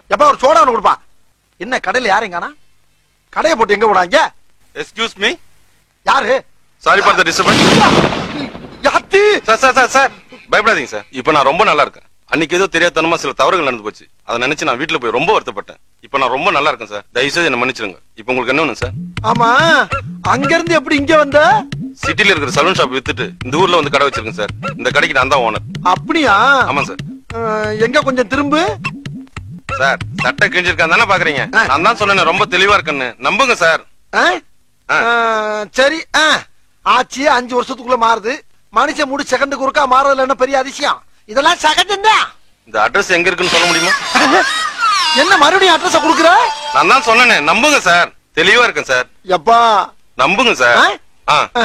எப்ப ஒரு சோடா ஒண்ணு கொடுப்பா என்ன கடையில யாரும் காணா கடையை போட்டு எங்க போடாங்க எக்ஸ்கியூஸ் மீ யாரு சாரி ஃபார் த டிஸ்டர்பன்ஸ் யாத்தி சார் சார் சார் சார் பயப்படாதீங்க சார் இப்போ நான் ரொம்ப நல்லா இருக்கேன் அன்னைக்கு ஏதோ தெரியாதனமா சில தவறுகள் நடந்து போச்சு அதை நினைச்சு நான் வீட்டுல போய் ரொம்ப வருத்தப்பட்டேன் இப்போ நான் ரொம்ப நல்லா இருக்கேன் சார் தயவு செய்து என்ன மன்னிச்சிருங்க இப்போ உங்களுக்கு என்ன வேணும் சார் ஆமா அங்க இருந்து எப்படி இங்க வந்த சிட்டில இருக்கிற சலூன் ஷாப் வித்துட்டு இந்த ஊர்ல வந்து கடை வச்சிருக்கேன் சார் இந்த கடைக்கு நான் தான் ஓனர் அப்படியா ஆமா சார் அஹ், எங்க கொஞ்சம் திரும்பு சார் சட்டை கிழிஞ்சிருக்கான் தானே பாக்குறீங்க ஆ. நான் தான் சொன்னேன் ரொம்ப தெளிவா இருக்குன்னு நம்புங்க சார் அஹ்? ஆ. அஹ், சரி அஹ். ஆச்சு அஞ்சு வருஷத்துக்குள்ள மாறுது மனுஷன் முடி செகண்டுக்கு ஒருக்கா மாறதுல என்ன பெரிய அதிசயம் இதெல்லாம் செகண்ட் தான் இந்த அட்ரஸ் எங்க இருக்குன்னு சொல்ல முடியுமா என்ன மறுபடியும் அட்ரஸ் கொடுக்குற நான் தான் சொன்னேனே நம்புங்க சார் தெளிவா இருக்கேன் சார் எப்பா நம்புங்க சார் ஆ? ஆ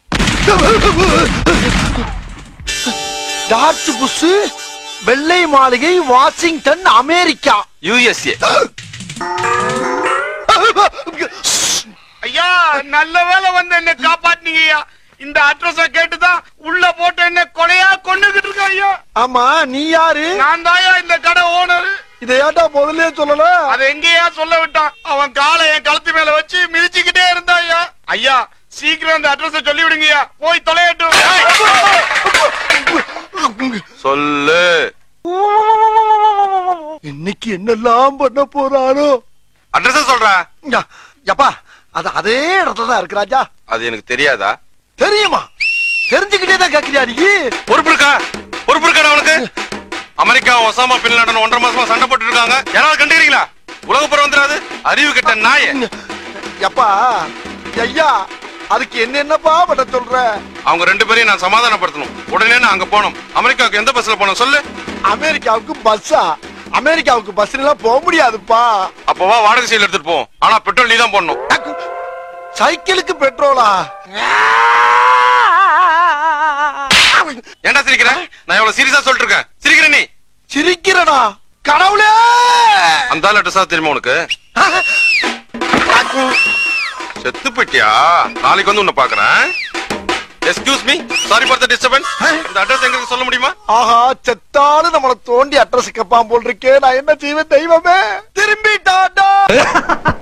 டார்ச் புஷ் வெள்ளை மாளிகை வாஷிங்டன் அமெரிக்கா யூஎஸ்ஏ ஐயா நல்ல வேளை வந்து என்ன காப்பாத்தினீங்க ஐயா இந்த அட்ரஸ கேட்டுதான் உள்ள போட்டு என்ன கொலையா கொண்டுகிட்டு இருக்க ஐயா ஆமா நீ யாரு நான் தாயா இந்த கடை ஓனர் இதை ஏன்டா முதல்ல சொல்லல அதை எங்கேயா சொல்ல விட்டான் அவன் காலை என் கழுத்து மேல வச்சு மிதிச்சுக்கிட்டே இருந்தா ஐயா ஐயா சீக்கிரம் அந்த அட்ரஸ சொல்லி விடுங்கய்யா போய் தொலையட்டும் சொல்லு இன்னைக்கு என்னெல்லாம் பண்ண போறானோ அட்ரஸ் சொல்றா யா, யப்பா அது அதே இடத்துல தான் இருக்கு ராஜா அது எனக்கு தெரியாதா தெரியுமா தெரிஞ்சுக்கிட்டே தான் கேக்குறியா நீ பொறுப்பு இருக்கா பொறுப்பு இருக்கா உனக்கு அமெரிக்கா ஒசாமா பின் லாடன் ஒன்றரை மாசமா சண்டை போட்டு இருக்காங்க யாராவது கண்டுக்கிறீங்களா உலக புறம் வந்துடாது அறிவு கெட்ட நாய யப்பா ஐயா அதுக்கு என்ன என்னப்பா பண்ண சொல்ற அவங்க ரெண்டு பேரையும் நான் சமாதானப்படுத்தணும் உடனே நான் அங்க போனோம் அமெரிக்காவுக்கு எந்த பஸ்ல போனோம் சொல்லு அமெரிக்காவுக்கு பஸ்ஸா அமெரிக்காவுக்கு பஸ்ல எல்லாம் போக முடியாதுப்பா அப்பவா வாடகை சீல் எடுத்துட்டு போவோம் ஆனா பெட்ரோல் நீ தான் போடணும் சைக்கிளுக்கு பெட்ரோலா ஏன்டா சிரிக்கிற நான் எவ்வளவு சீரியஸா சொல்லிட்டு இருக்கேன் சிரிக்கிற நீ சிரிக்கிறடா கடவுளே அந்த ஆள் அட்ரஸா தெரியுமா உனக்கு செத்து போயிட்டியா நாளைக்கு வந்து உன்னை பாக்குறேன் excuse me sorry for the disturbance இந்த அட்ரஸ் எங்களுக்கு சொல்ல முடியுமா ஆஹா செத்தாலும் நம்மள தோண்டி அட்ரஸ் கேப்பான் போல் இருக்கே நான் என்ன செய்வேன் தெய்வமே திரும்பிட்டாடா